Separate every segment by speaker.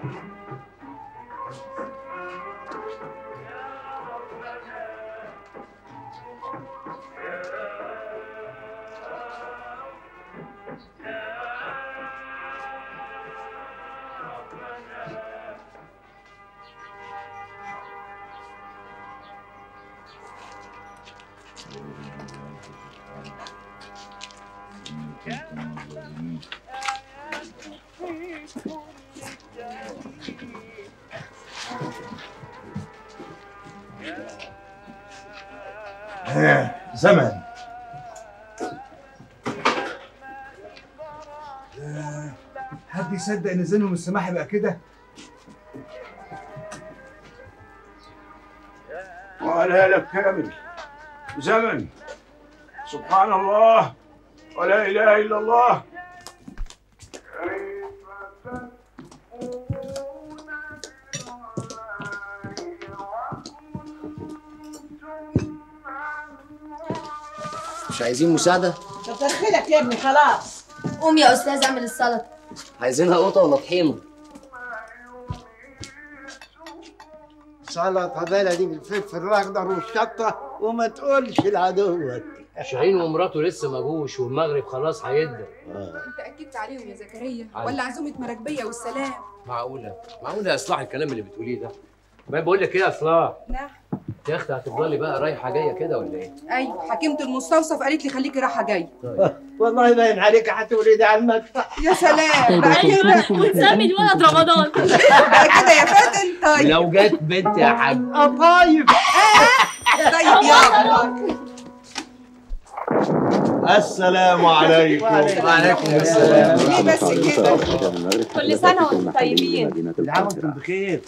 Speaker 1: زمن آه، حد يصدق ان زينهم السماح يبقى كده
Speaker 2: وقالها لك كامل زمن سبحان الله ولا اله الا الله
Speaker 3: مش عايزين مساعدة؟
Speaker 4: دخلك يا ابني خلاص
Speaker 5: قوم يا استاذ اعمل السلطه
Speaker 3: عايزينها قطة ولا طحينة؟
Speaker 6: سلطة بلدي بالفلفل الأخضر والشطة وما تقولش لعدوك
Speaker 3: شاهين ومراته لسه ما جوش والمغرب خلاص هيبدأ
Speaker 7: انت اكدت عليهم يا زكريا
Speaker 3: علي.
Speaker 7: ولا عزومه مراكبيه والسلام
Speaker 3: معقولة معقولة يا إصلاح الكلام اللي بتقوليه ده ما بقول لك إيه يا إصلاح
Speaker 7: نعم
Speaker 3: يا أختي هتفضلي بقى رايحة جاية كده ولا إيه؟
Speaker 7: ايوه حكيمه المستوصف قالت لي خليكي رايحه جاي
Speaker 6: والله باين عليك هتقولي ده على المدفع
Speaker 7: يا سلام بقى كده
Speaker 5: وتسمي الولد رمضان
Speaker 7: بقى كده يا فاتن طيب
Speaker 3: لو جت بنت يا حاج
Speaker 6: قطايف
Speaker 7: طيب يلا
Speaker 1: السلام عليكم
Speaker 3: وعليكم السلام
Speaker 7: ليه بس كده
Speaker 5: كل سنه وانتم طيبين
Speaker 6: العام وانتم بخير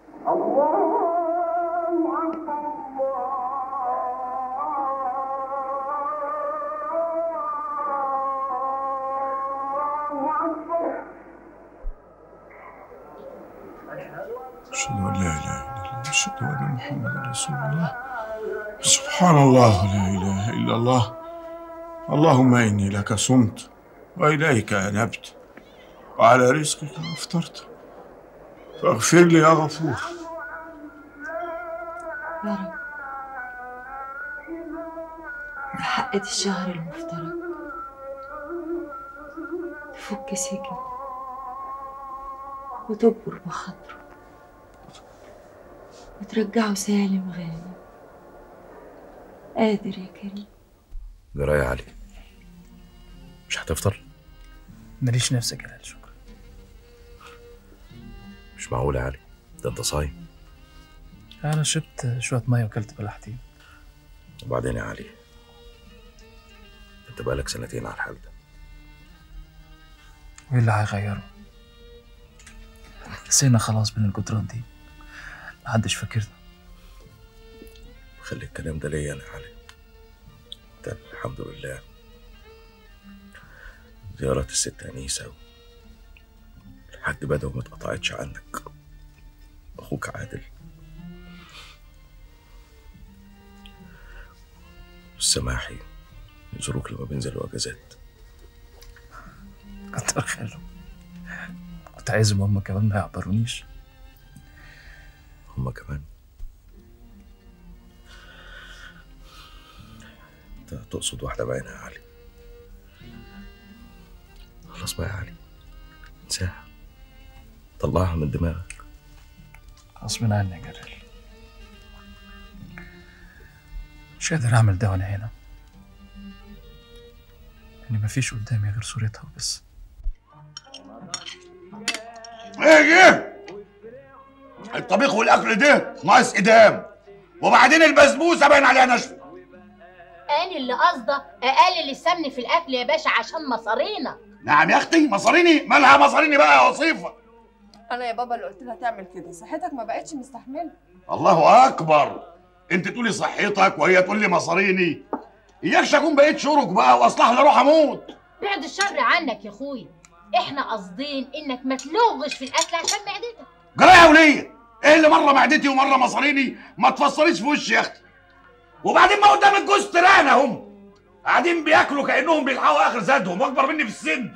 Speaker 2: أشهد أن لا إله إلا الله أشهد أن محمدا رسول الله سبحان الله لا إله إلا الله اللهم إني لك صمت وإليك أنبت وعلى رزقك أفطرت فاغفر لي يا غفور
Speaker 8: يا رب بحقة الشهر المفترج تفك سجن وتجبر بخاطره وترجعه سالم غانم قادر يا كريم
Speaker 9: جرى يا علي مش هتفطر
Speaker 10: ماليش نفس جلال شكرا
Speaker 9: مش معقول يا علي ده انت صايم
Speaker 10: انا شربت شويه ميه وكلت بلحتين
Speaker 9: وبعدين يا علي انت بقالك سنتين على الحال ده
Speaker 10: وايه اللي هيغيره نسينا خلاص من الجدران دي محدش فاكرنا
Speaker 9: خلي الكلام ده ليا انا يا علي ده الحمد لله زيارة الست أنيسة و- لحد بدو ما اتقطعتش عنك أخوك عادل والسماحي يزوروك لما بينزلوا أجازات
Speaker 10: كتر خيرهم كنت عايزهم هم كمان ما يعبرونيش
Speaker 9: هما كمان انت تقصد واحدة بعينها يا علي خلاص بقى يا علي انساها طلعها من دماغك
Speaker 10: غصب عني يا جلال مش قادر اعمل ده وانا هنا يعني مفيش قدامي غير صورتها وبس
Speaker 11: ايه الطبيخ والاكل ده ناقص ادام وبعدين البسبوسه باين عليها نشفه
Speaker 12: قال اللي قصده اقلل السمن في الاكل يا باشا عشان مصارينا
Speaker 11: نعم يا اختي مصاريني مالها مصاريني بقى يا وصيفه
Speaker 7: انا يا بابا اللي قلت لها تعمل كده صحتك ما بقتش مستحمله
Speaker 11: الله اكبر انت تقولي صحتك وهي تقول لي مصاريني اياكش اكون بقيت شرك بقى واصلح لي اروح اموت
Speaker 12: بعد الشر عنك يا اخويا احنا قاصدين انك ما تلغش في الاكل عشان معدتك
Speaker 11: جرايه يا وليه ايه اللي مره معدتي ومره مصاريني ما تفصليش في وشي يا اختي وبعدين ما قدام الجوز ترانة هم قاعدين بياكلوا كانهم بيلحقوا اخر زادهم واكبر مني في السن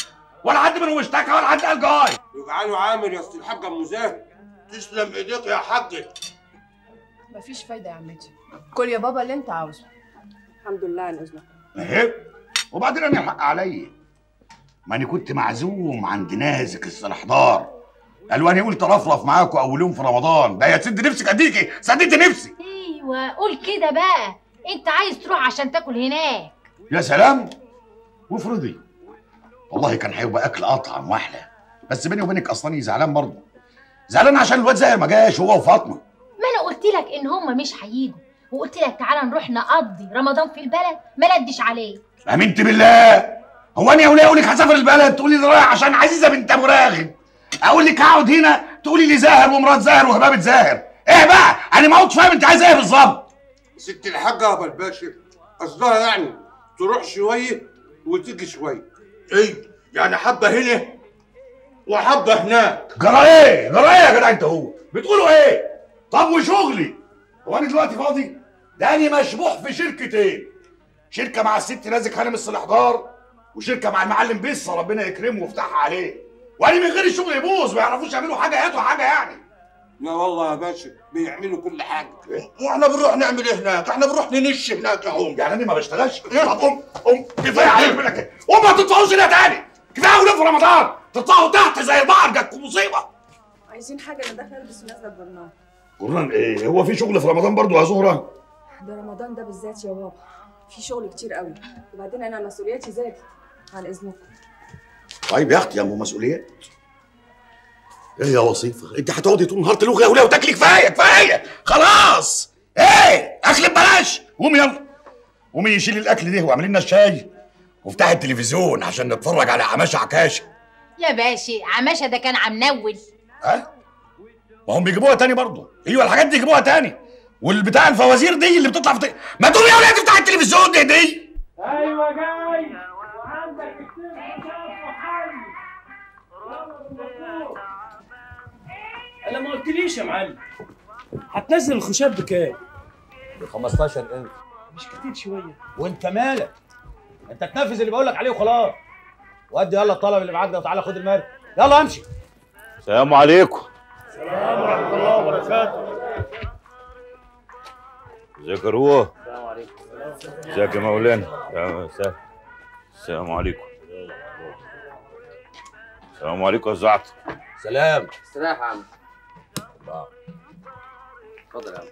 Speaker 11: ولا حد منهم اشتكى ولا حد قال جاي
Speaker 13: يجعله عامر يا استاذ الحاج ابو زاهر تسلم ايديك يا حاج
Speaker 7: مفيش فايده يا عمتي كل يا بابا اللي انت عاوزه الحمد لله على اذنك
Speaker 11: اهي وبعدين انا الحق عليا ما انا كنت معزوم عند نازك السلحدار قالوا انا قلت ارفرف معاكم اول يوم في رمضان ده يا تسد نفسك اديكي سديت نفسي
Speaker 12: ايوه قول كده بقى انت عايز تروح عشان تاكل هناك
Speaker 11: يا سلام وافرضي والله كان هيبقى اكل اطعم واحلى بس بيني وبينك اصلا زعلان برضه زعلان عشان الواد زاهر ما جاش هو وفاطمه
Speaker 12: ما انا قلت لك ان هم مش هيجوا وقلت لك تعالى نروح نقضي رمضان في البلد ما ندش عليه
Speaker 11: امنت بالله هو انا يا وليه اقول لك هسافر البلد تقولي لي رايح عشان عزيزه بنت ابو راغب اقول لك هقعد هنا تقولي لي زاهر ومرات زاهر وهبابه زاهر ايه بقى انا ما عدتش فاهم انت عايزه ايه بالظبط
Speaker 13: ست الحاجه ابو الباشا قصدها يعني تروح شويه وتيجي شويه ايه يعني حبه هنا وحبه هناك
Speaker 11: جرى ايه جرى ايه يا جدع انت هو بتقولوا ايه طب وشغلي هو انا دلوقتي فاضي ده انا مشبوح في شركتين شركه مع الست نازك هانم السلحدار وشركه مع المعلم بيصه ربنا يكرمه ويفتحها عليه وانا من غير الشغل يبوظ ما يعرفوش يعملوا حاجه ياتوا حاجه يعني
Speaker 13: لا والله يا باشا بيعملوا كل حاجه واحنا بنروح نعمل ايه هناك احنا بنروح ننش هناك يا هم
Speaker 11: يعني انا ما بشتغلش طب قوم قوم كفايه عليك منك كده قوم ما تطلعوش هنا تاني كفايه وليه في رمضان تطلعوا تحت زي البحر جاتكم مصيبه
Speaker 7: عايزين حاجه انا داخله البس ونازله البرنامج
Speaker 11: قران ايه هو في شغل في رمضان برضو يا زهره
Speaker 7: ده رمضان ده بالذات يا بابا في شغل كتير قوي وبعدين انا مسؤولياتي زادت عن اذنكم
Speaker 11: طيب يا اختي يا ام مسؤوليات ايه يا وصيفه انت هتقعدي طول النهار تلوغي يا وليه وتاكلي كفايه كفايه خلاص ايه اكل ببلاش قومي يلا قومي يشيل الاكل ده واعملي لنا الشاي وافتحي التلفزيون عشان نتفرج على عماشه عكاشه
Speaker 12: يا باشا عماشة ده كان عمنول
Speaker 11: ها ما هم بيجيبوها تاني برضه ايوه الحاجات دي يجيبوها تاني والبتاع الفوازير دي اللي بتطلع في ما تقومي يا وليه تفتحي التلفزيون دي دي
Speaker 14: ايوه جاي وعندك كتير حساب وحل
Speaker 15: انا ما قلتليش يا معلم هتنزل الخشاب بكام؟
Speaker 3: ب 15000
Speaker 15: مش كتير شويه
Speaker 3: وانت مالك انت تنفذ اللي بقول لك عليه وخلاص ودي يلا الطلب اللي معاك ده وتعالى خد المال يلا امشي
Speaker 16: السلام عليكم
Speaker 15: السلام ورحمه الله وبركاته
Speaker 16: ازيك يا روح
Speaker 15: السلام عليكم
Speaker 16: ازيك يا مولانا يا مساء السلام عليكم السلام عليكم يا زعتر
Speaker 3: سلام
Speaker 17: استريح يا عم اتفضل يا عم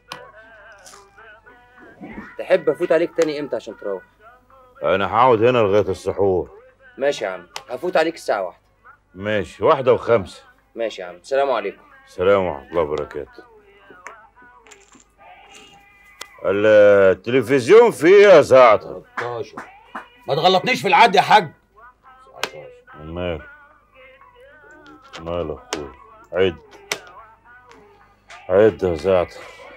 Speaker 17: تحب افوت عليك تاني امتى عشان تروح
Speaker 16: انا هقعد هنا لغايه السحور
Speaker 17: ماشي يا عم هفوت عليك الساعه واحدة
Speaker 16: ماشي واحده وخمسه
Speaker 17: ماشي يا عم السلام عليكم
Speaker 16: السلام ورحمه الله وبركاته التلفزيون فيه يا زعتر
Speaker 3: 13 ما تغلطنيش في العد يا حاج
Speaker 16: مال مال اخوي عد عد يا زعتر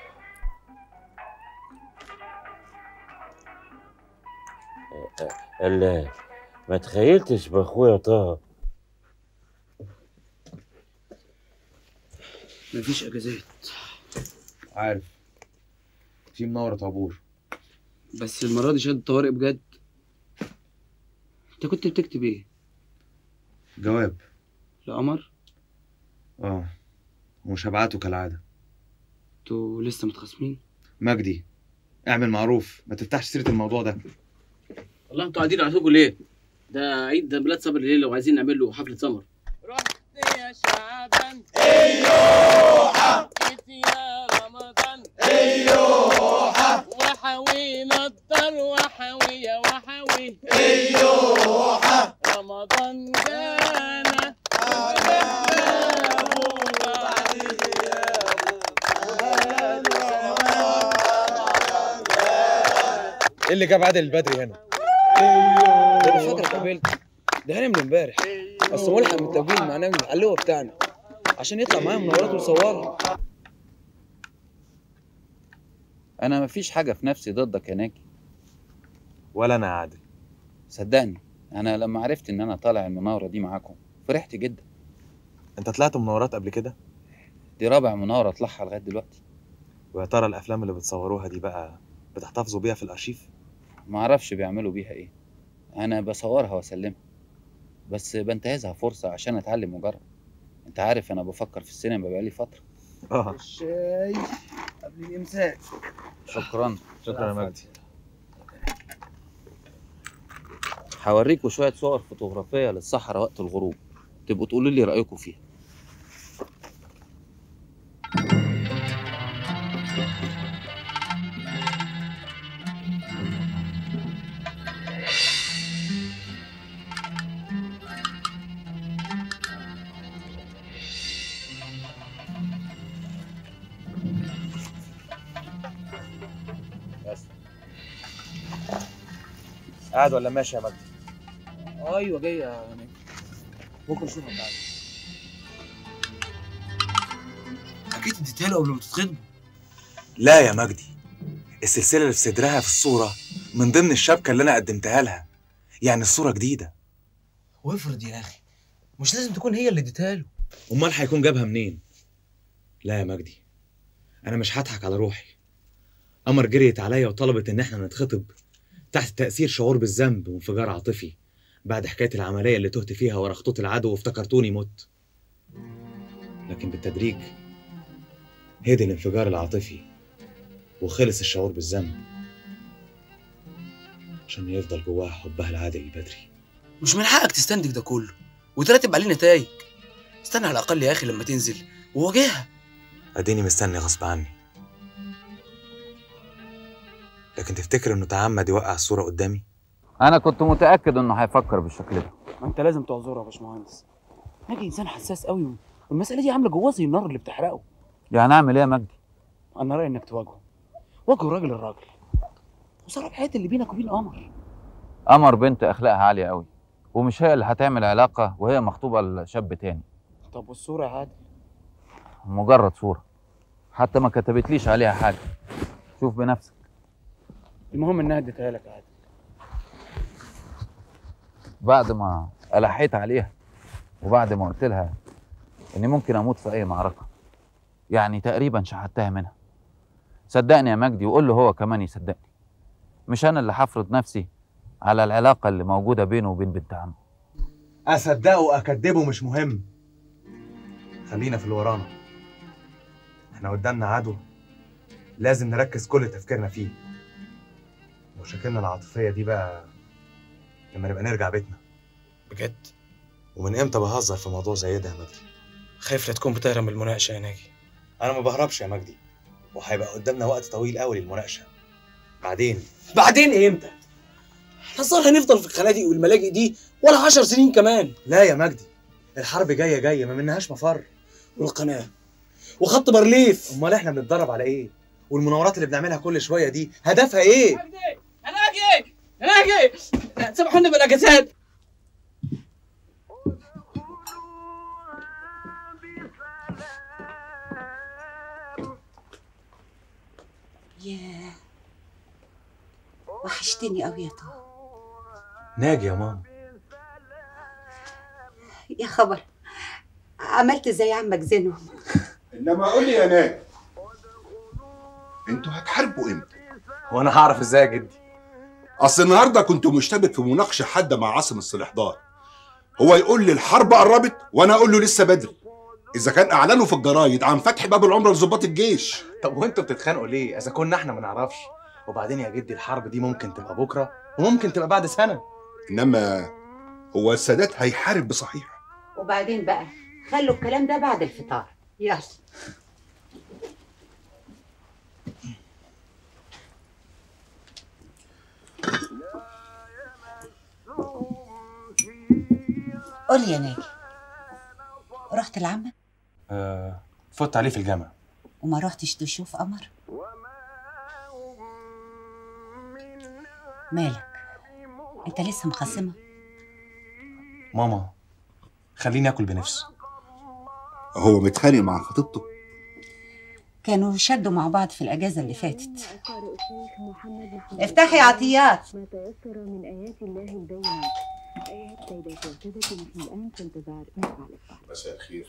Speaker 16: لا ما تخيلتش باخويا طه
Speaker 18: مفيش اجازات عارف في منورة عبور بس المرة دي شد طوارئ بجد انت كنت بتكتب ايه؟
Speaker 19: جواب
Speaker 18: لقمر؟
Speaker 19: اه ومش هبعته كالعادة
Speaker 18: انتوا لسه متخاصمين؟
Speaker 19: مجدي اعمل معروف ما تفتحش سيرة الموضوع ده
Speaker 20: والله انتوا قاعدين على طول ليه؟ ده عيد بلاد صبر الليله وعايزين نعمل له حفله سمر
Speaker 14: يا شعبان ايوحة يا رمضان ايوحة وحوي نضر وحوي يا وحوي ايوحة رمضان جانا
Speaker 21: ايه اللي جاب عادل البدري هنا؟
Speaker 18: ده انا فاكرك قابلت ده هاني من امبارح اصل ملحق من التوجيه المعنوي على اللواء بتاعنا عشان يطلع معايا منورات ويصورها
Speaker 22: انا مفيش حاجه في نفسي ضدك يا ناجي
Speaker 21: ولا انا عادل
Speaker 22: صدقني انا لما عرفت ان انا طالع المناوره دي معاكم فرحت جدا
Speaker 21: انت طلعت مناورات قبل كده
Speaker 22: دي رابع مناوره اطلعها لغايه دلوقتي
Speaker 21: ويا ترى الافلام اللي بتصوروها دي بقى بتحتفظوا بيها في الارشيف
Speaker 22: ما اعرفش بيعملوا بيها ايه انا بصورها واسلمها بس بنتهزها فرصة عشان اتعلم واجرب انت عارف انا بفكر في السينما بقالي فترة
Speaker 21: اه
Speaker 18: الشاي قبل الامساك
Speaker 22: شكرا
Speaker 21: شكرا يا مجدي
Speaker 22: هوريكوا شوية صور فوتوغرافية للصحراء وقت الغروب تبقوا تقولوا لي رأيكم فيها
Speaker 21: بس قاعد ولا ماشي يا مجدي
Speaker 18: ايوه جاي يا نجم بكره نشوفها بعد اكيد اديتها له قبل ما تتخطبوا
Speaker 21: لا يا مجدي السلسلة اللي في صدرها في الصورة من ضمن الشبكة اللي أنا قدمتها لها يعني الصورة جديدة
Speaker 18: وافرض يا اخي مش لازم تكون هي اللي اديتها له
Speaker 21: أمال هيكون جابها منين؟ لا يا مجدي أنا مش هضحك على روحي قمر جريت عليا وطلبت إن إحنا نتخطب تحت تأثير شعور بالذنب وانفجار عاطفي بعد حكاية العملية اللي تهت فيها ورا خطوط العدو وافتكرتوني مت لكن بالتدريج هدي الانفجار العاطفي وخلص الشعور بالذنب عشان يفضل جواها حبها العادل البدري
Speaker 18: مش من حقك تستنتج ده كله وترتب عليه نتائج استنى على الاقل يا اخي لما تنزل وواجهها
Speaker 21: اديني مستني غصب عني لكن تفتكر انه تعمد يوقع الصورة قدامي؟
Speaker 22: انا كنت متأكد انه هيفكر بالشكل ده
Speaker 18: ما انت لازم تعذرها يا باشمهندس ناجي انسان حساس قوي والمساله دي عامله جواه زي النار اللي بتحرقه
Speaker 22: يعني اعمل ايه يا مجدي
Speaker 18: انا رايي انك تواجهه واجهه راجل الراجل وصار الحياه اللي بينك وبين قمر
Speaker 22: قمر بنت اخلاقها عالية قوي ومش هي اللي هتعمل علاقة وهي مخطوبة لشاب تاني
Speaker 18: طب والصوره يا عادل
Speaker 22: مجرد صورة حتى ما كتبتليش عليها حاجة شوف بنفسك
Speaker 18: المهم انها اديتها لك يا عادل
Speaker 22: بعد ما ألحيت عليها وبعد ما قلت لها إني ممكن أموت في أي معركة يعني تقريبا شحتها منها صدقني يا مجدي وقول له هو كمان يصدقني مش أنا اللي هفرض نفسي على العلاقة اللي موجودة بينه وبين بنت عمه
Speaker 21: اصدقه واكدبه مش مهم خلينا في اللي ورانا احنا قدامنا عدو لازم نركز كل تفكيرنا فيه مشاكلنا العاطفية دي بقى لما نبقى نرجع بيتنا
Speaker 18: بجد
Speaker 21: ومن امتى بهزر في موضوع زي ده يا مجدي
Speaker 18: خايف لا تكون بتهرب من المناقشه يا ناجي
Speaker 21: انا ما بهربش يا مجدي وهيبقى قدامنا وقت طويل قوي للمناقشة بعدين
Speaker 18: بعدين امتى احنا الظاهر هنفضل في الخنادق والملاجئ دي ولا عشر سنين كمان
Speaker 21: لا يا مجدي الحرب جاية جاية ما منهاش مفر
Speaker 18: والقناه وخط بارليف
Speaker 21: امال احنا بنتدرب على ايه والمناورات اللي بنعملها كل شوية دي هدفها ايه
Speaker 20: انا اجي انا اجي سامحوني بالاجازات
Speaker 1: ياه وحشتني قوي يا طه
Speaker 21: ناجي يا ماما
Speaker 1: يا خبر عملت زي عمك زينو
Speaker 11: انما قول لي يا ناجي انتوا هتحاربوا امتى؟
Speaker 21: وانا هعرف ازاي يا جدي
Speaker 11: اصل النهارده كنت مشتبك في مناقشه حاده مع عاصم السلحدار هو يقول لي الحرب قربت وانا اقول له لسه بدري اذا كان اعلنوا في الجرايد عن فتح باب العمره لظباط الجيش
Speaker 21: طب وانتوا بتتخانقوا ليه اذا كنا احنا ما نعرفش وبعدين يا جدي الحرب دي ممكن تبقى بكره وممكن تبقى بعد سنه
Speaker 11: انما هو السادات هيحارب بصحيح
Speaker 1: وبعدين بقى خلوا الكلام ده بعد الفطار يلا قول يا ناجي رحت لعمك
Speaker 21: آه فوت عليه في الجامعه
Speaker 1: وما رحتش تشوف قمر مالك انت لسه مخصمه
Speaker 21: ماما خليني اكل بنفسي
Speaker 11: هو متخانق مع خطيبته
Speaker 1: كانوا شدوا مع بعض في الاجازه اللي فاتت افتحي عطيات
Speaker 4: ما تيسر من آيات الله البينات آيات سيدة كاتبة الآن في انتظار مفعل
Speaker 11: مساء الخير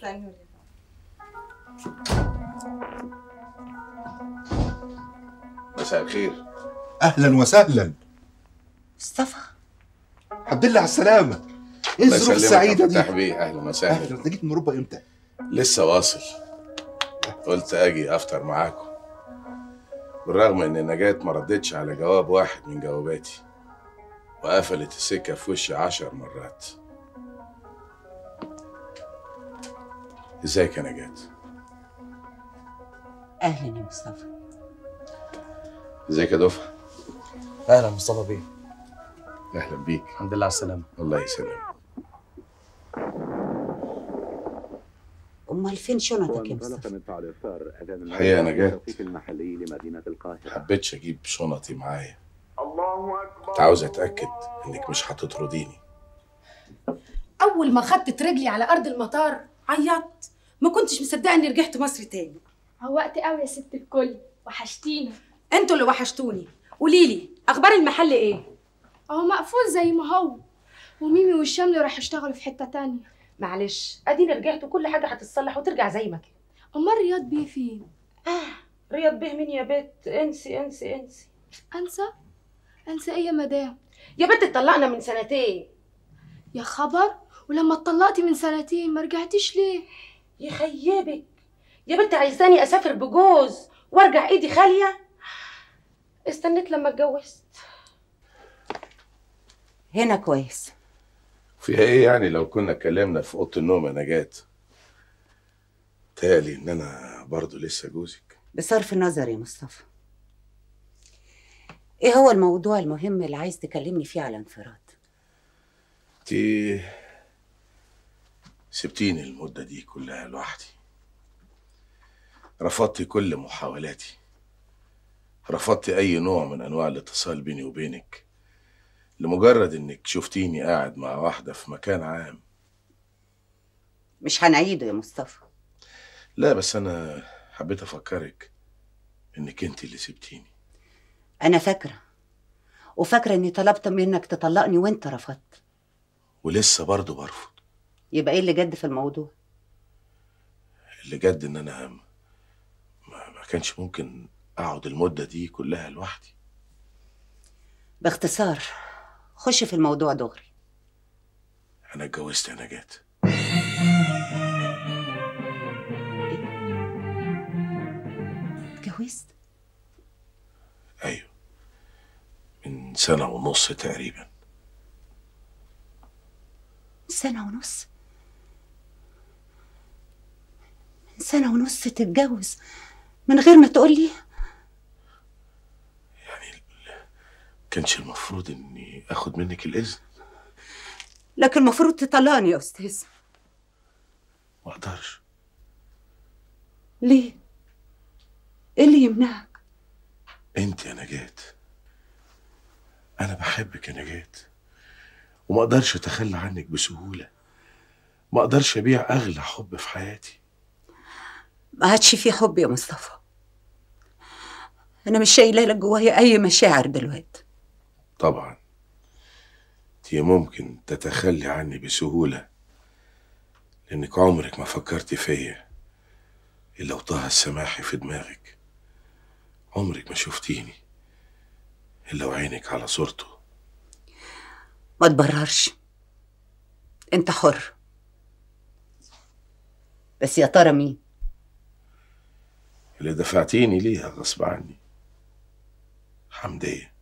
Speaker 11: مساء الخير اهلا وسهلا
Speaker 1: مصطفى
Speaker 11: الحمد لله على السلامه ايه
Speaker 9: الله
Speaker 11: الظروف
Speaker 9: يسلمك
Speaker 11: السعيده
Speaker 9: يا
Speaker 11: دي
Speaker 9: فتح بيه اهلا وسهلا
Speaker 11: اهلا انت جيت من اوروبا امتى
Speaker 9: لسه واصل قلت اجي افطر معاكم بالرغم ان نجاة ما ردتش على جواب واحد من جواباتي وقفلت السكه في وشي عشر مرات ازيك يا نجاة
Speaker 1: اهلا يا مصطفى
Speaker 9: ازيك يا دفعه
Speaker 10: اهلا مصطفى بيه
Speaker 9: اهلا بيك
Speaker 10: الحمد لله على السلامه
Speaker 9: الله يسلمك
Speaker 1: امال فين شنطك يا مصطفى
Speaker 9: الحقيقه نجاة
Speaker 5: المحلي لمدينة القاهرة
Speaker 9: حبيتش اجيب شنطي معايا كنت عاوز اتاكد انك مش هتطرديني
Speaker 6: اول ما خدت رجلي على ارض المطار عيطت ما كنتش مصدقه اني رجعت مصر تاني
Speaker 23: عوقت قوي يا ست الكل وحشتينا
Speaker 6: انتوا اللي وحشتوني قولي لي اخبار المحل ايه
Speaker 23: اهو مقفول زي ما هو وميمي والشمل راح يشتغلوا في حتة تانية
Speaker 6: معلش اديني رجعت وكل حاجه هتتصلح وترجع زي ما كان
Speaker 23: امال رياض بيه فين
Speaker 6: رياض به مين يا بت انسي انسي انسي
Speaker 23: انسى انسى ايه يا مدام
Speaker 6: يا بت اتطلقنا من سنتين
Speaker 23: يا خبر ولما اتطلقتي من سنتين ما رجعتيش ليه
Speaker 6: يخيبك يا بنت عايزاني اسافر بجوز وارجع ايدي خاليه استنيت لما اتجوزت
Speaker 1: هنا كويس
Speaker 9: فيها ايه يعني لو كنا اتكلمنا في اوضه النوم يا نجاة تالي ان انا برضو لسه جوزك
Speaker 1: بصرف النظر يا مصطفى ايه هو الموضوع المهم اللي عايز تكلمني فيه على انفراد
Speaker 9: انت سبتيني المدة دي كلها لوحدي رفضتي كل محاولاتي رفضتي أي نوع من أنواع الاتصال بيني وبينك لمجرد إنك شفتيني قاعد مع واحدة في مكان عام
Speaker 1: مش هنعيده يا مصطفى
Speaker 9: لا بس أنا حبيت أفكرك إنك أنت اللي سبتيني
Speaker 1: انا فاكره وفاكره اني طلبت منك تطلقني وانت رفضت
Speaker 9: ولسه برضه برفض
Speaker 1: يبقى ايه اللي جد في الموضوع
Speaker 9: اللي جد إن أنا ما, ما كانش ممكن أقعد المدة دي كلها لوحدي
Speaker 1: باختصار خش في الموضوع دغري
Speaker 9: أنا اتجوزت يا نجاة
Speaker 1: اتجوزت
Speaker 9: أيوه من سنة ونص تقريبا
Speaker 1: سنة ونص من سنة ونص تتجوز من غير ما تقول لي
Speaker 9: كانش المفروض إني آخد منك الإذن
Speaker 1: لكن المفروض تطلقني يا استاذ
Speaker 9: ما أقدرش
Speaker 1: ليه ايه اللي يمنعك
Speaker 9: انت يا نجاة انا بحبك يا نجاة وما اقدرش اتخلى عنك بسهولة ما اقدرش ابيع اغلى حب في حياتي
Speaker 1: ما عادش في حب يا مصطفى انا مش شايله لك جوايا اي مشاعر دلوقتي
Speaker 9: طبعا انت ممكن تتخلي عني بسهولة لانك عمرك ما فكرتي فيا الا وطه السماحي في دماغك عمرك ما شفتيني الا وعينك على صورته
Speaker 1: ما تبررش انت حر بس يا ترى مين
Speaker 9: اللي دفعتيني ليها غصب عني حمدية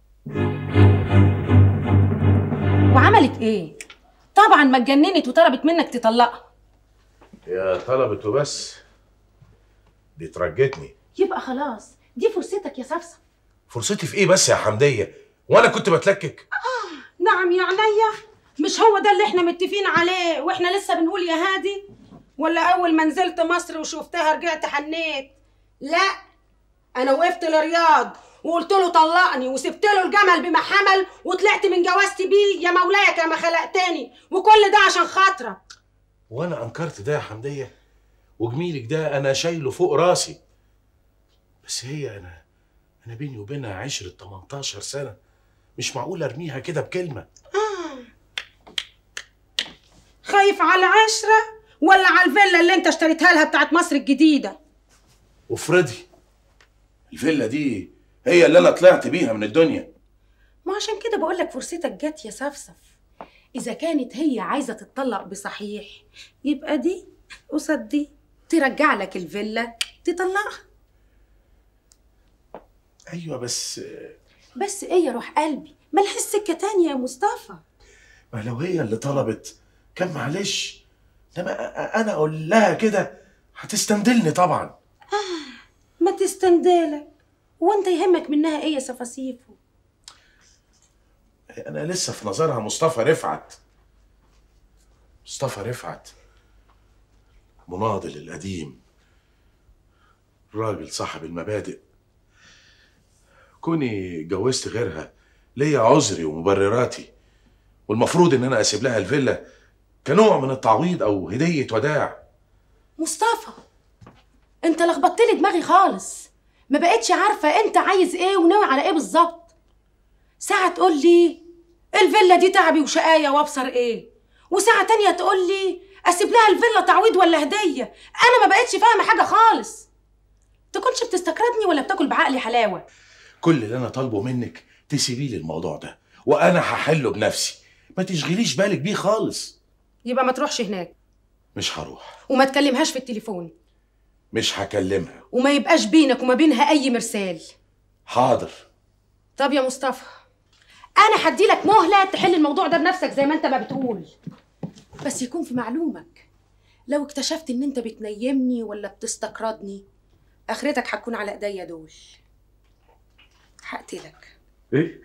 Speaker 6: وعملت ايه طبعا ما اتجننت وطلبت منك تطلقها
Speaker 9: يا طلبت وبس دي ترجتني
Speaker 6: يبقى خلاص دي فرصتك يا صفصف
Speaker 9: فرصتي في ايه بس يا حمدية وانا كنت بتلكك
Speaker 6: نعم يا عينيا مش هو ده اللي احنا متفقين عليه واحنا لسه بنقول يا هادي ولا اول ما نزلت مصر وشفتها رجعت حنيت لا انا وقفت لرياض وقلت له طلقني وسبت له الجمل بما حمل وطلعت من جوازتي بيه يا مولاي كما خلقتني وكل ده عشان خاطرك
Speaker 9: وانا انكرت ده يا حمدية وجميلك ده انا شايله فوق راسي بس هي انا انا بيني وبينها عشرة 18 سنة مش معقول ارميها كده بكلمة
Speaker 6: خايف على العشرة ولا على الفيلا اللي انت اشتريتها لها بتاعت مصر الجديدة
Speaker 9: وفرضي الفيلا دي هي اللي انا طلعت بيها من الدنيا
Speaker 6: ما عشان كده بقول لك فرصتك جت يا صفصف اذا كانت هي عايزه تتطلق بصحيح يبقى دي قصاد دي ترجع لك الفيلا تطلقها
Speaker 9: ايوه بس
Speaker 6: بس ايه يا روح قلبي ملهاش سكه تانية يا مصطفى
Speaker 9: ما لو هي اللي طلبت كان معلش انما أ- انا اقول لها كده هتستندلني طبعا
Speaker 6: ما تستندلك وانت يهمك منها ايه يا سفاسيفو
Speaker 9: انا لسه في نظرها مصطفى رفعت مصطفى رفعت مناضل القديم راجل صاحب المبادئ كوني جوزت غيرها ليا عذري ومبرراتي والمفروض ان انا اسيب لها الفيلا كنوع من التعويض او هديه وداع
Speaker 6: مصطفى انت لخبطت لي دماغي خالص ما بقتش عارفه انت عايز ايه وناوي على ايه بالظبط ساعه تقول لي الفيلا دي تعبي وشقايه وابصر ايه وساعه تانية تقول لي اسيب لها الفيلا تعويض ولا هديه انا ما بقتش فاهمه حاجه خالص تكونش بتستكردني ولا بتاكل بعقلي حلاوه
Speaker 9: كل اللي انا طالبه منك تسيبي لي الموضوع ده وانا هحله بنفسي ما تشغليش بالك بيه خالص
Speaker 6: يبقى ما تروحش هناك
Speaker 9: مش هروح
Speaker 6: وما تكلمهاش في التليفون
Speaker 9: مش هكلمها
Speaker 6: وما يبقاش بينك وما بينها اي مرسال
Speaker 9: حاضر
Speaker 6: طب يا مصطفى انا هدي لك مهله تحل الموضوع ده بنفسك زي ما انت ما بتقول بس يكون في معلومك لو اكتشفت ان انت بتنيمني ولا بتستقردني اخرتك هتكون على ايديا دول هقتلك
Speaker 9: ايه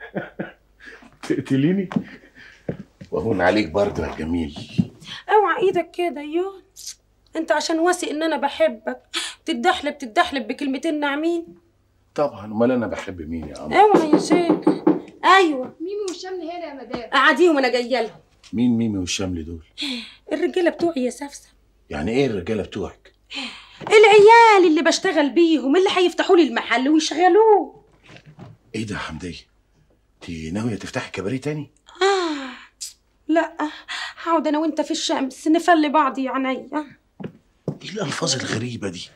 Speaker 9: تقتليني وهون عليك برضه يا جميل
Speaker 6: اوعى ايدك كده يون انت عشان واثق ان انا بحبك تتدحلب تتدحلب بكلمتين ناعمين
Speaker 9: طبعا امال انا بحب مين يا قمر
Speaker 6: اوعى يا شيخ ايوه
Speaker 23: ميمي والشمل هنا يا مدام
Speaker 6: قعديهم انا جايه لهم
Speaker 9: مين ميمي والشمل دول
Speaker 6: الرجاله بتوعي يا سفسف
Speaker 9: يعني ايه الرجاله بتوعك
Speaker 6: العيال اللي بشتغل بيهم اللي هيفتحوا لي المحل ويشغلوه
Speaker 9: ايه ده يا حمديه انت ناويه تفتحي كباريه تاني
Speaker 6: آه لا هقعد انا وانت في الشمس نفل بعض يا عينيا
Speaker 9: ايه الالفاظ الغريبه دي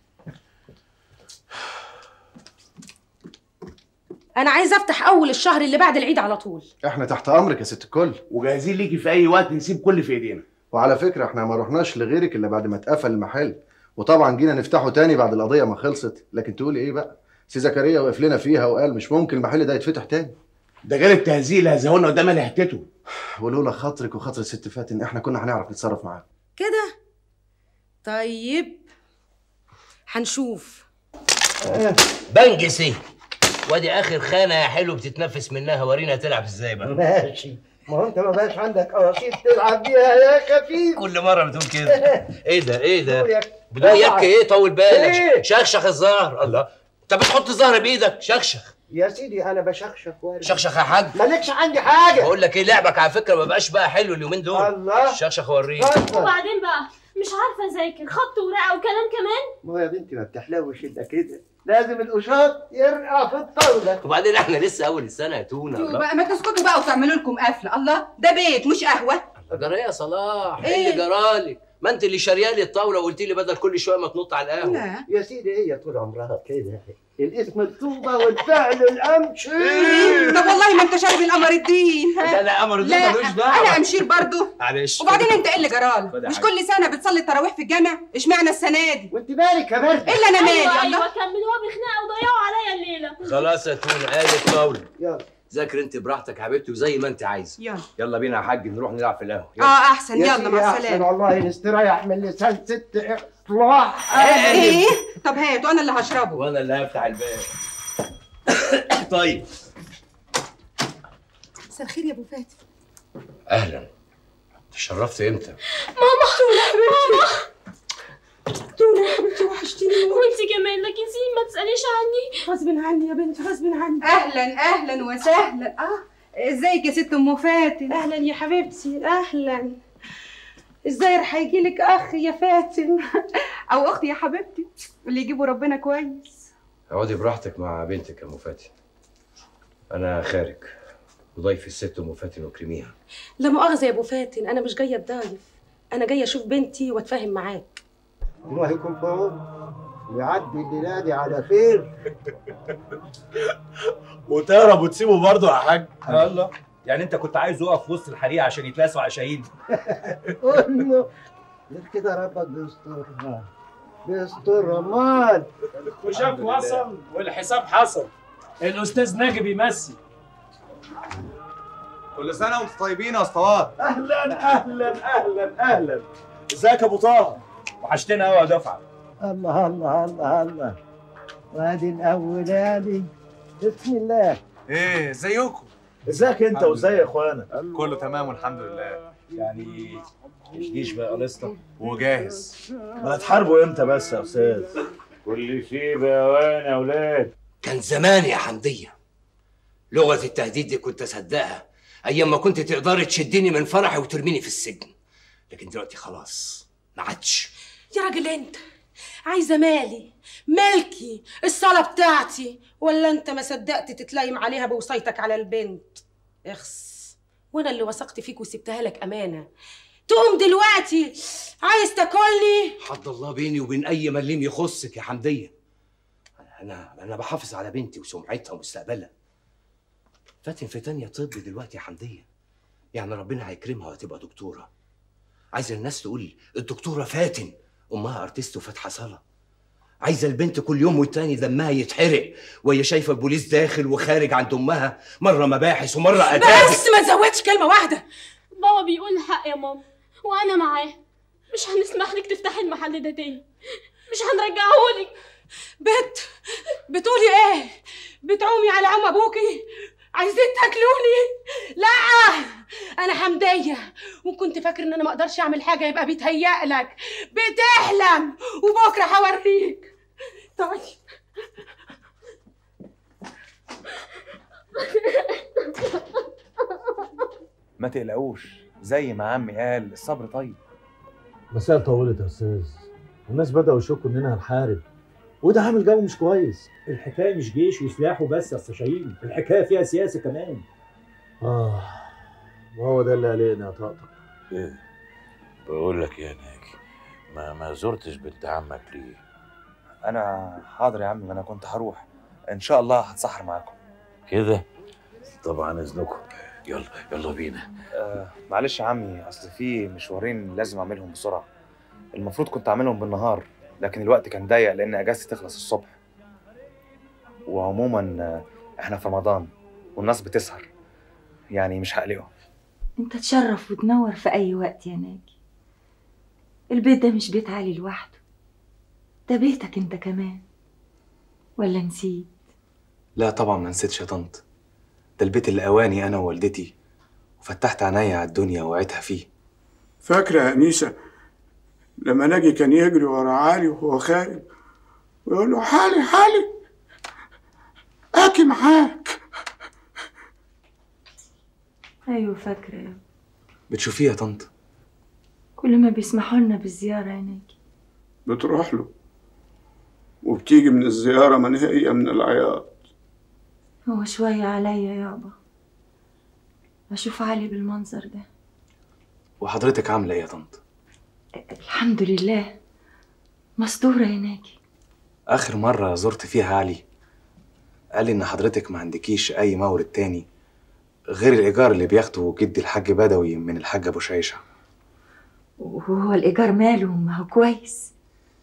Speaker 6: انا عايزه افتح اول الشهر اللي بعد العيد على طول
Speaker 2: احنا تحت امرك يا ست الكل
Speaker 3: وجاهزين ليكي في اي وقت نسيب كل في ايدينا
Speaker 2: وعلى فكره احنا ما رحناش لغيرك الا بعد ما اتقفل المحل وطبعا جينا نفتحه تاني بعد القضيه ما خلصت لكن تقولي ايه بقى سي زكريا وقف لنا فيها وقال مش ممكن المحل ده يتفتح تاني
Speaker 3: ده غير التهزيق اللي هزقونا قدام لهتته
Speaker 2: ولولا خاطرك وخاطر الست فاتن احنا كنا هنعرف نتصرف معاه
Speaker 6: كده طيب هنشوف
Speaker 8: بنجسي وادي اخر خانه يا حلو بتتنفس منها ورينا تلعب ازاي بقى
Speaker 14: ماشي ما هو انت ما بقاش عندك قراصيد تلعب بيها يا خفيف
Speaker 8: كل مره بتقول كده ايه ده ايه ده
Speaker 14: بويك.
Speaker 8: بدون يك
Speaker 14: اوعى.
Speaker 8: ايه طول بالك
Speaker 14: إيه؟
Speaker 8: شخشخ الظهر الله انت بتحط الظهر بايدك شخشخ
Speaker 14: يا سيدي انا بشخشخ وارد
Speaker 8: شخشخ يا حاج
Speaker 14: مالكش عندي حاجه
Speaker 8: بقول لك ايه لعبك على فكره ما بقاش بقى حلو اليومين دول
Speaker 14: الله.
Speaker 8: شخشخ وريني
Speaker 13: وبعدين بقى مش عارفه اذاكر خط ورقه وكلام كمان
Speaker 14: ما هو يا بنتي ما بتحلوش الا كده لازم القشاط يرقع في الطاوله
Speaker 8: وبعدين احنا لسه اول السنه يا تونه الله
Speaker 24: بقى ما تسكتوا بقى وتعملوا لكم قفله الله ده بيت مش قهوه
Speaker 8: جرى ايه يا صلاح
Speaker 24: إيه؟
Speaker 8: ايه اللي جرالك ما انت اللي شاريالي الطاوله وقلت لي بدل كل شويه ما تنط على القهوه
Speaker 14: يا سيدي هي طول عمرها كده الاسم الطوبه والفعل الامشي
Speaker 24: طب والله ما انت شارب القمر الدين ها؟
Speaker 8: لا، لا، قمر الدين
Speaker 24: لا،
Speaker 8: ملوش دعوة.
Speaker 24: انا امشير برضو
Speaker 8: معلش
Speaker 24: وبعدين انت ايه اللي
Speaker 8: خد
Speaker 24: جرالك
Speaker 8: يا
Speaker 24: مش
Speaker 8: حاج.
Speaker 24: كل سنه بتصلي التراويح في الجامع اشمعنى السنه دي
Speaker 14: وانت مالك يا مرد
Speaker 24: الا انا مالي
Speaker 13: ايوه
Speaker 24: الله
Speaker 13: ايوه كملوها بخناقه وضيعوا عليا الليله
Speaker 8: خلاص يا تونه ادي الطاوله
Speaker 14: يلا
Speaker 8: ذاكر انت براحتك يا حبيبتي وزي ما انت عايزه
Speaker 24: يلا
Speaker 8: يلا بينا يا حاج نروح نلعب في القهوه
Speaker 24: اه احسن
Speaker 14: يا
Speaker 24: يلا
Speaker 14: سيدي
Speaker 24: مع
Speaker 14: أحسن
Speaker 24: السلامه
Speaker 14: والله نستريح من لسان ست اطلاع
Speaker 24: ايه طب هات وانا اللي هشربه
Speaker 8: وانا اللي هفتح الباب طيب
Speaker 24: مساء الخير يا ابو فاتن
Speaker 8: اهلا تشرفت امتى
Speaker 13: ماما ماما
Speaker 6: تونه يا حبيبتي وحشتيني
Speaker 13: وانت كمان لكن سيدي ما تساليش عني
Speaker 6: غصب عني يا بنتي غصب عني
Speaker 24: اهلا اهلا وسهلا اه ازيك يا ست ام فاتن
Speaker 6: اهلا يا حبيبتي اهلا ازاي راح يجيلك اخ يا فاتن
Speaker 24: او اختي يا حبيبتي اللي يجيبوا ربنا كويس
Speaker 8: اقعدي براحتك مع بنتك يا ام فاتن انا خارج وضيفي الست ام فاتن وكريميها
Speaker 6: لا مؤاخذه يا ابو فاتن انا مش جايه اتضايف انا جايه اشوف بنتي واتفاهم معاك
Speaker 14: الله يكون في عون ويعدي الليله دي على خير
Speaker 3: وتهرب وتسيبه برضه يا حاج الله
Speaker 7: يعني انت كنت عايز يقف وسط الحريقه عشان يتلاسوا عشايين
Speaker 12: انه غير كده ربك بيسترها بيستر امال
Speaker 14: وشاف وصل والحساب حصل الاستاذ ناجي بيمثل
Speaker 19: كل سنه وانتم طيبين يا اسطوات
Speaker 7: اهلا اهلا اهلا اهلا ازيك يا ابو طه وحشتنا قوي يا دفعه
Speaker 12: الله الله الله الله وادي الاولاني بسم الله
Speaker 19: ايه ازيكم
Speaker 7: ازيك انت وازاي اخوانا
Speaker 19: كله تمام والحمد لله
Speaker 7: يعني الجيش بقى خلصنا
Speaker 19: وجاهز
Speaker 7: ما هتحاربوا امتى بس يا استاذ
Speaker 16: كل شيء بأوان يا أولاد
Speaker 15: كان زمان يا حمدية لغة التهديد دي كنت أصدقها أيام ما كنت تقدري تشدني من فرحي وترميني في السجن لكن دلوقتي خلاص ما عادش
Speaker 6: يا راجل انت عايزه مالي ملكي الصاله بتاعتي ولا انت ما صدقت تتلايم عليها بوصيتك على البنت اخس وانا اللي وثقت فيك وسبتها لك امانه تقوم دلوقتي عايز تاكلني
Speaker 15: حد الله بيني وبين أي مليم يخصك يا حمدية أنا أنا بحافظ على بنتي وسمعتها ومستقبلها فاتن في تانية طب دلوقتي يا حمدية يعني ربنا هيكرمها وهتبقى دكتورة عايزة الناس تقول الدكتورة فاتن أمها أرتست وفاتحة صلاة عايزة البنت كل يوم والتاني دمها يتحرق وهي شايفة البوليس داخل وخارج عند أمها مرة مباحث ومرة أداب
Speaker 6: بس ما تزودش كلمه واحده
Speaker 13: بابا بيقول الحق يا ماما وانا معاه مش هنسمح لك تفتحي المحل ده تاني مش هنرجعهولك
Speaker 6: بت بتقولي ايه بتعومي على عم ابوكي عايزين تاكلوني لا انا حمديه وكنت فاكر ان انا ما اقدرش اعمل حاجه يبقى بيتهيألك بتحلم وبكره هوريك طيب
Speaker 21: ما تقلقوش زي ما عمي قال الصبر طيب
Speaker 3: مساء طولت يا استاذ الناس بدأوا يشكوا اننا هنحارب وده عامل جو مش كويس
Speaker 14: الحكايه مش جيش وسلاح وبس يا استاذ شاهين الحكايه فيها سياسه كمان
Speaker 3: اه وهو ده اللي قلقنا يا طقطق
Speaker 17: ايه بقول لك يا ناجي ما ما زرتش بنت عمك ليه
Speaker 21: انا حاضر يا عم انا كنت هروح ان شاء الله هتسحر معاكم
Speaker 17: كده طبعا اذنكم يلا يلا بينا
Speaker 21: آه معلش يا عمي اصل في مشوارين لازم اعملهم بسرعه المفروض كنت اعملهم بالنهار لكن الوقت كان ضيق لان اجازتي تخلص الصبح وعموما آه، احنا في رمضان والناس بتسهر يعني مش هقلقهم
Speaker 25: انت تشرف وتنور في اي وقت يا ناجي البيت ده مش بيت علي لوحده ده بيتك انت كمان ولا نسيت
Speaker 21: لا طبعا ما نسيتش يا طنط ده البيت اللي اواني انا ووالدتي وفتحت عينيا على الدنيا ووعيتها فيه
Speaker 26: فاكرة يا أنيسة لما ناجي كان يجري ورا علي وهو خارج ويقول له حالي حالي آكي معاك
Speaker 25: ايوه فاكره يا
Speaker 21: بتشوفيه يا طنط
Speaker 25: كل ما بيسمحوا لنا بالزياره يا ناجي
Speaker 26: بتروح له وبتيجي من الزيارة منهية من العياط
Speaker 25: هو شويه عليا يابا اشوف علي بالمنظر ده
Speaker 21: وحضرتك عامله ايه يا طنط
Speaker 25: الحمد لله مستوره يا ناجي
Speaker 21: اخر مره زرت فيها علي قال لي ان حضرتك ما عندكيش اي مورد تاني غير الايجار اللي بياخده جدي الحاج بدوي من الحاج ابو شيشه
Speaker 25: وهو الايجار ماله ما هو كويس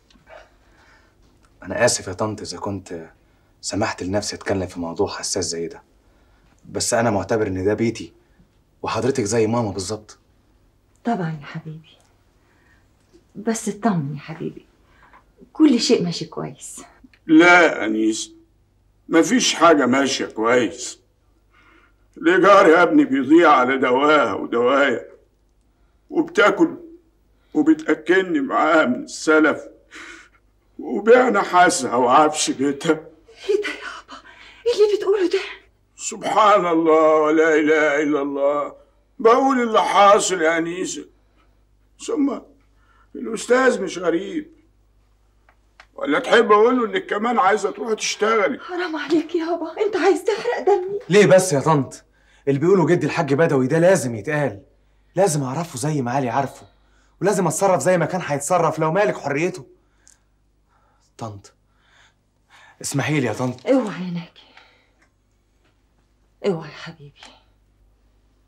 Speaker 21: انا اسف يا طنط اذا كنت سمحت لنفسي اتكلم في موضوع حساس زي ده بس انا معتبر ان ده بيتي وحضرتك زي ماما بالظبط
Speaker 25: طبعا يا حبيبي بس اطمن يا حبيبي كل شيء ماشي كويس
Speaker 26: لا يا أنيس مفيش حاجة ماشية كويس الإيجار يا ابني بيضيع على دواها ودوايا وبتاكل وبتأكلني معاها من السلف وبيعنا حاسها وعفش بيتها
Speaker 25: ايه ده يابا ايه اللي بتقوله ده
Speaker 26: سبحان الله ولا إله إلا الله بقول اللي حاصل يا أنيسة ثم الأستاذ مش غريب ولا تحب أقول له إنك كمان عايزة تروحي تشتغلي
Speaker 25: حرام عليك يابا انت عايز تحرق دمي
Speaker 21: ليه بس يا طنط اللي بيقولوا جدي الحاج بدوي ده لازم يتقال لازم اعرفه زي ما علي عارفه ولازم اتصرف زي ما كان هيتصرف لو مالك حريته طنط اسمحي لي يا طنط
Speaker 25: اوعى يا ناجي اوعى يا حبيبي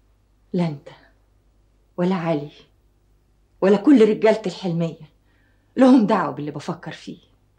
Speaker 25: لا انت ولا علي ولا كل رجالة الحلمية لهم دعوة باللي بفكر فيه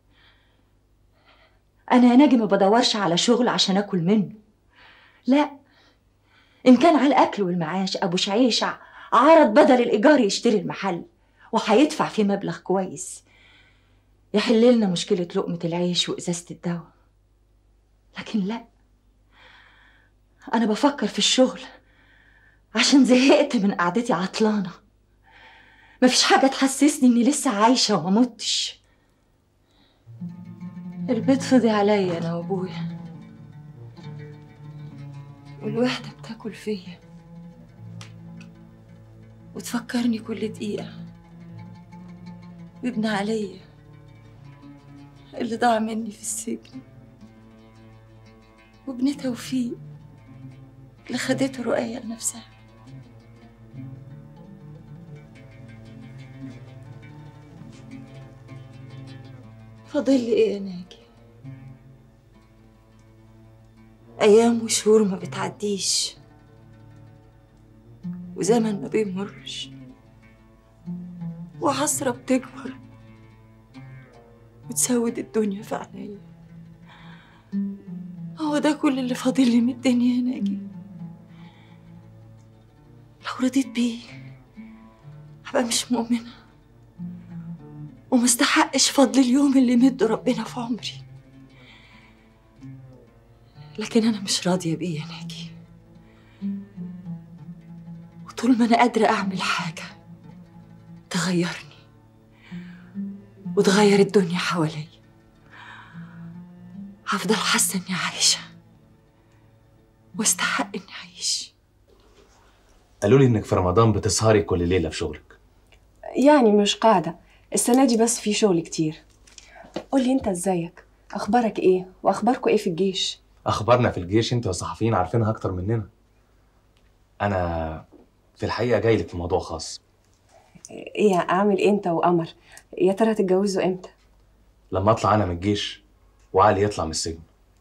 Speaker 25: أنا يا ناجي ما بدورش على شغل عشان آكل منه لا إن كان على الأكل والمعاش أبو شعيش ع- عرض بدل الإيجار يشتري المحل وهيدفع فيه مبلغ كويس يحل لنا مشكلة لقمة العيش وإزازة الدواء لكن لا أنا بفكر في الشغل عشان زهقت من قعدتي عطلانة مفيش حاجة تحسسني إني لسه عايشة وما متش البيت فضي عليا أنا وأبويا والوحدة بتاكل فيا وتفكرني كل دقيقة بابن عليا اللي ضاع مني في السجن وابن توفيق اللي خدته رؤية لنفسها فاضل لي ايه يا ناجي ايام وشهور ما بتعديش وزمن ما بيمرش وحسرة بتكبر وتسود الدنيا في عينيا هو ده كل اللي فاضل لي من الدنيا يا ناجي لو رضيت بيه هبقى مش مؤمنة ومستحقش فضل اليوم اللي مده ربنا في عمري لكن أنا مش راضية بيه يا ناجي وطول ما أنا قادرة أعمل حاجة تغيرني وتغير الدنيا حواليا هفضل حاسة إني عايشة واستحق إني أعيش
Speaker 4: قالوا لي انك في رمضان بتسهري كل ليله في شغلك
Speaker 10: يعني مش قاعدة السنة دي بس في شغل كتير قولي انت ازيك اخبارك ايه واخباركوا ايه في الجيش
Speaker 4: اخبارنا في الجيش انتوا يا صحفيين عارفينها اكتر مننا انا في الحقيقه جاي لك في موضوع خاص
Speaker 10: ايه اعمل إيه انت وقمر يا ترى هتتجوزوا امتى
Speaker 4: لما اطلع انا من الجيش وعلي يطلع من السجن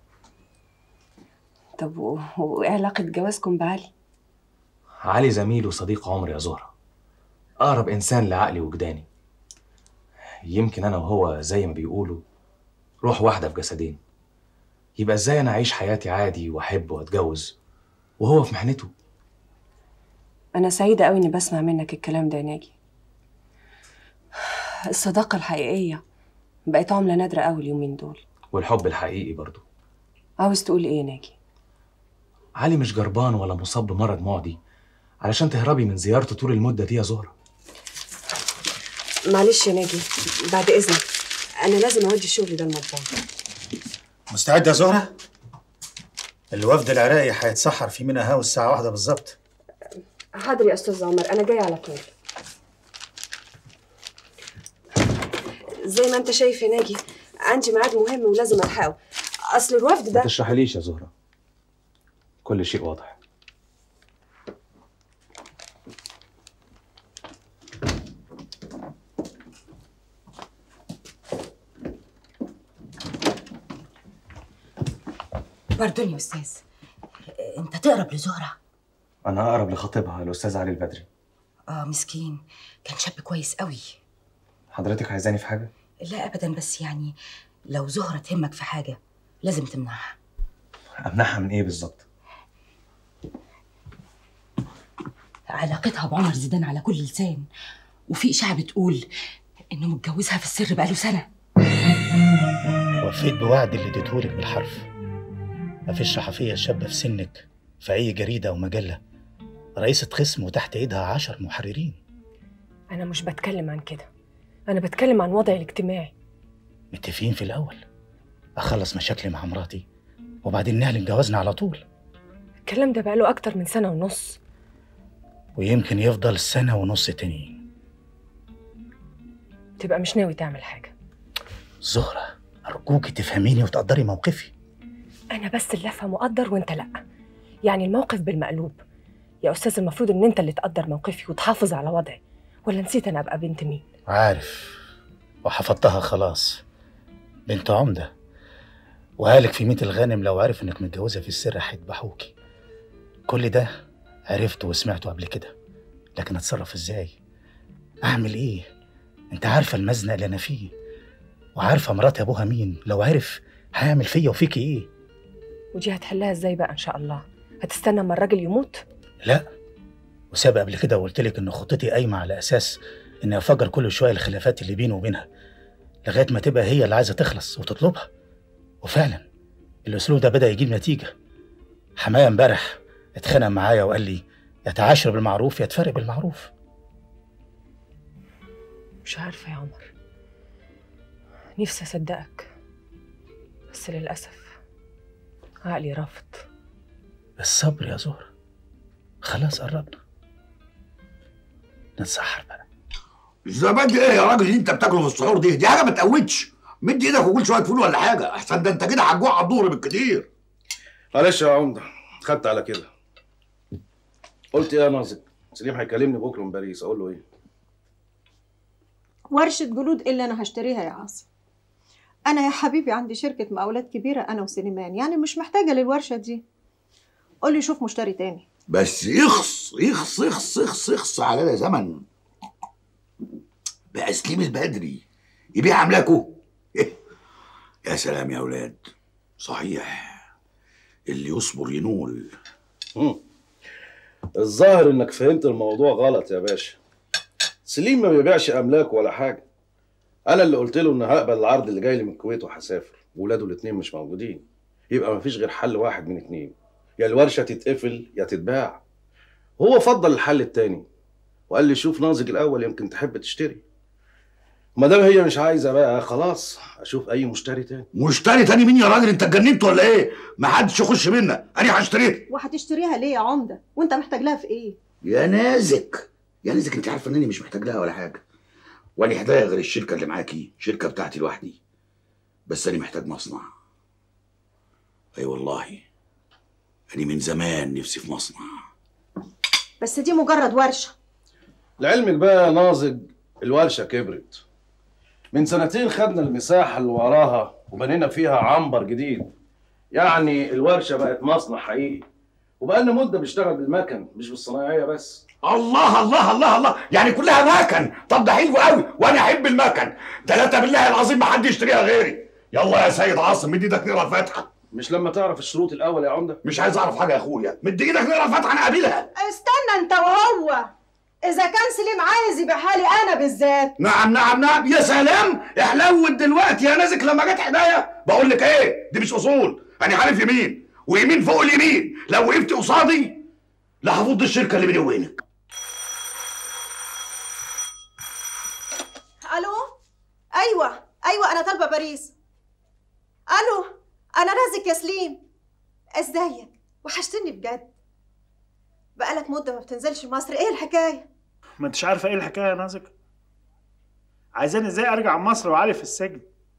Speaker 10: طب و- وايه علاقة جوازكم بعلي
Speaker 4: علي زميل وصديق عمري يا زهرة أقرب إنسان لعقلي وجداني يمكن أنا وهو زي ما بيقولوا روح واحدة في جسدين يبقى إزاي أنا أعيش حياتي عادي وأحب وأتجوز وهو في محنته
Speaker 10: انا سعيدة قوي اني بسمع منك الكلام ده يا ناجي الصداقة الحقيقية بقت عملة نادرة قوي اليومين دول
Speaker 4: والحب الحقيقي برضه
Speaker 10: عاوز تقول ايه يا ناجي
Speaker 4: علي مش جربان ولا مصاب بمرض معدي علشان تهربي من زيارته طول المدة دي يا زهرة
Speaker 10: معلش يا ناجي بعد اذنك انا لازم اودي الشغل ده المطبخ
Speaker 11: مستعد يا زهرة؟ الوفد العراقي هيتسحر في منى هاوس الساعة واحدة بالظبط
Speaker 10: حاضر يا استاذ عمر انا جاي على طول زي ما انت شايف يا ناجي عندي ميعاد مهم ولازم الحقه اصل الوفد
Speaker 4: ما
Speaker 10: ده
Speaker 4: تشرحليش يا زهرة كل شيء واضح
Speaker 1: باردون يا استاذ انت تقرب لزهره
Speaker 4: أنا أقرب لخطيبها الأستاذ علي البدري
Speaker 1: اه مسكين كان شاب كويس قوي
Speaker 4: حضرتك عايزاني في حاجة؟
Speaker 1: لا ابدا بس يعني لو زهره تهمك في حاجه لازم تمنعها
Speaker 4: أمنعها من إيه بالظبط؟
Speaker 1: علاقتها بعمر زيدان على كل لسان وفي اشاعه بتقول انه متجوزها في السر بقاله سنه
Speaker 11: وفيت بوعد اللي اديتهولك بالحرف مفيش صحفية شابة في سنك في أي جريدة أو مجلة رئيسة قسم وتحت إيدها عشر محررين
Speaker 10: انا مش بتكلم عن كده انا بتكلم عن وضعي الاجتماعي
Speaker 11: متفقين في الأول أخلص مشاكلي مع مراتي وبعدين نعلن جوازنا على طول
Speaker 10: الكلام ده بقاله اكتر من سنة ونص
Speaker 11: ويمكن يفضل سنة ونص تانيين
Speaker 10: تبقى مش ناوي تعمل حاجة
Speaker 11: زهرة أرجوكي تفهميني وتقدري موقفي
Speaker 10: انا بس اللي افهم واقدر وانت لا يعني الموقف بالمقلوب يا استاذ المفروض ان انت اللي تقدر موقفي وتحافظ على وضعي ولا نسيت انا ابقى بنت مين
Speaker 11: عارف وحفظتها خلاص بنت عمدة وهالك في ميت الغانم لو عرف انك متجوزة في السر هيذبحوكي كل ده عرفته وسمعته قبل كده لكن اتصرف ازاي اعمل ايه انت عارفه المزنق اللي انا فيه وعارفه مرات ابوها مين لو عرف هيعمل فيا وفيكي ايه
Speaker 10: ودي هتحلها ازاي بقى ان شاء الله هتستنى اما الراجل يموت
Speaker 11: لا وسابق قبل كده وقلت لك ان خطتي قايمه على اساس اني افجر كل شويه الخلافات اللي بيني وبينها لغايه ما تبقى هي اللي عايزه تخلص وتطلبها وفعلا الاسلوب ده بدا يجيب نتيجه حمايه امبارح اتخانق معايا وقال لي يا تعاشر بالمعروف يا تفرق بالمعروف
Speaker 10: مش عارفه يا عمر نفسي اصدقك بس للاسف عقلي رفض
Speaker 11: الصبر يا زهرة خلاص قربنا نتسحر بقى
Speaker 5: الزبادي ايه يا راجل اللي انت بتاكله في السحور دي دي حاجه ما تقوتش مد ايدك وكل شويه فول ولا حاجه احسن ده انت كده هتجوع على الظهر بالكتير
Speaker 2: معلش يا عمده خدت على كده قلت ايه يا ناظر سليم هيكلمني بكره من باريس اقول له ايه
Speaker 9: ورشة جلود اللي أنا هشتريها يا عاصم أنا يا حبيبي عندي شركة مقاولات كبيرة أنا وسليمان يعني مش محتاجة للورشة دي قولي شوف مشتري تاني
Speaker 5: بس يخص يخص يخص يخص يخص على ده زمن بقى سليم البدري يبيع املاكه إيه؟ يا سلام يا اولاد صحيح اللي يصبر ينول
Speaker 2: الظاهر انك فهمت الموضوع غلط يا باشا سليم ما بيبيعش املاك ولا حاجه انا اللي قلت له ان هقبل العرض اللي جاي لي من الكويت وهسافر وولاده الاتنين مش موجودين يبقى مفيش غير حل واحد من اتنين يا الورشه تتقفل يا تتباع هو فضل الحل التاني وقال لي شوف ناظج الاول يمكن تحب تشتري ما دام هي مش عايزه بقى خلاص اشوف اي مشتري تاني
Speaker 5: مشتري تاني مين يا راجل انت اتجننت ولا ايه ما حدش يخش منا انا هشتريها
Speaker 9: وهتشتريها ليه يا عمدة وأنت محتاج لها في إيه
Speaker 5: يا نازك يا نازك انت عارفه انني مش محتاج لها ولا حاجه ولا هدايا غير الشركه اللي معاكي شركه بتاعتي لوحدي بس انا محتاج مصنع اي والله انا من زمان نفسي في مصنع
Speaker 9: بس دي مجرد ورشة
Speaker 2: لعلمك بقى يا ناظج الورشه كبرت من سنتين خدنا المساحه اللي وراها وبنينا فيها عنبر جديد يعني الورشه بقت مصنع حقيقي وبقالنا مده بنشتغل بالمكن مش بالصنايعيه بس
Speaker 5: الله الله الله الله يعني كلها مكن طب ده حلو قوي وانا احب المكن ثلاثه بالله العظيم ما حد يشتريها غيري يلا يا سيد عاصم مد ايدك نقرا الفاتحه
Speaker 2: مش لما تعرف الشروط الاول يا عمده
Speaker 5: مش عايز اعرف حاجه يا اخويا مد ايدك نقرا الفاتحه انا قابلها
Speaker 9: استنى أنت وهو إذا كان سليم عايز يبيعها لي أنا بالذات
Speaker 5: نعم نعم نعم يا سلام احلوت دلوقتي يا نازك لما جت حدايا بقول لك ايه دي مش اصول انا عارف يمين ويمين فوق اليمين لو وقفت قصادي لا هفض الشركه اللي بيني وبينك
Speaker 9: ألو أيوة أيوة أنا طالبة باريس ألو أنا رازق يا سليم إزيك وحشتني بجد بقالك مدة ما بتنزلش مصر إيه الحكاية
Speaker 18: ما انتش عارفه ايه الحكايه يا نازك عايزاني ازاي ارجع مصر وعلي في السجن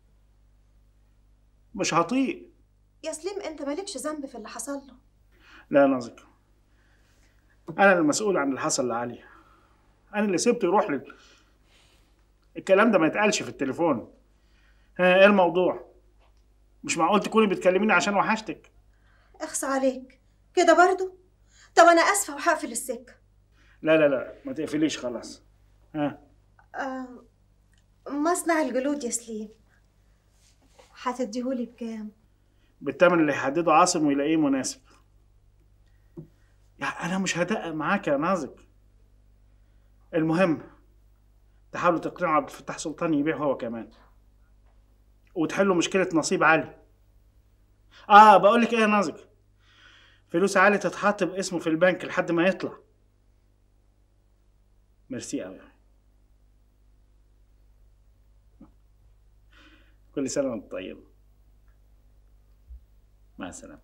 Speaker 18: مش هطيق
Speaker 9: يا سليم أنت مالكش ذنب في اللي حصل له
Speaker 18: لا يا نازك انا المسؤول عن اللي حصل لعلي انا اللي سبته يروح لل... الكلام ده ما يتقالش في التليفون ها ايه الموضوع مش معقول تكوني بتكلميني عشان وحشتك
Speaker 9: اخص عليك كده برضو طب أنا آسفة وهقفل السكة
Speaker 18: لا لا لا ما تقفليش خلاص ها
Speaker 9: آه مصنع الجلود يا سليم هتديهولي بكام
Speaker 18: بالتمن اللي يحدده عاصم ويلاقيه مناسب يعني انا مش هدقق معاك يا نازك المهم تحاولوا تقنعوا عبد الفتاح سلطان يبيع هو كمان وتحلوا مشكلة نصيب علي اه بقول لك ايه يا نازك فلوس علي تتحط باسمه في البنك لحد ما يطلع ميرسي قوي كل سنة وانت طيب مع السلامة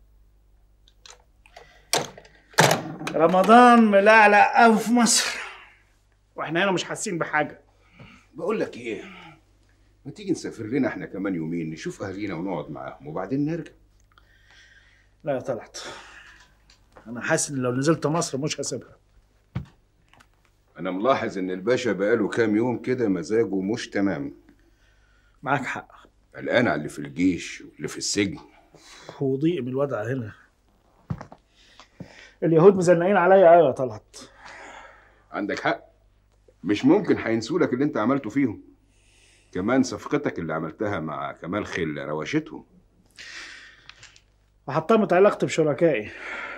Speaker 18: رمضان ملعلق قوي في مصر واحنا هنا مش حاسين بحاجة
Speaker 20: بقول لك ايه ما تيجي نسافر لنا احنا كمان يومين نشوف اهالينا ونقعد معاهم وبعدين نرجع
Speaker 18: لا يا طلعت انا حاسس ان لو نزلت مصر مش هسيبها
Speaker 20: انا ملاحظ ان الباشا بقاله كام يوم كده مزاجه مش تمام
Speaker 18: معاك حق
Speaker 20: قلقان على اللي في الجيش واللي في السجن
Speaker 18: وضيق من الوضع هنا اليهود مزنقين عليا ايوه يا طلعت
Speaker 20: عندك حق مش ممكن هينسوا لك اللي انت عملته فيهم كمان صفقتك اللي عملتها مع كمال خل روشتهم
Speaker 18: وحطمت علاقتي بشركائي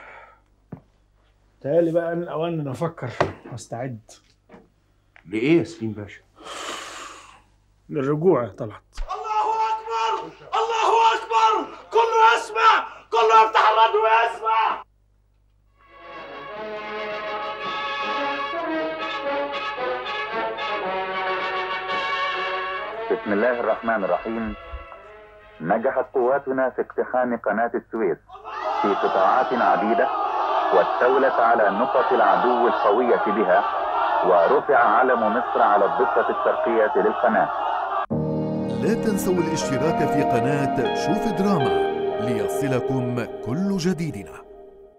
Speaker 18: تهيألي بقى ان الاوان ان افكر واستعد
Speaker 20: لإيه يا سليم باشا؟
Speaker 18: للرجوع يا طلعت
Speaker 14: الله اكبر كله يسمع كله يفتح الراديو ويسمع
Speaker 8: بسم الله الرحمن الرحيم نجحت قواتنا في اقتحام قناة السويس في قطاعات عديدة واستولت على نقط العدو القوية بها ورفع علم مصر على الضفة الشرقية للقناة
Speaker 12: لا تنسوا الاشتراك في قناة شوف دراما ليصلكم كل جديدنا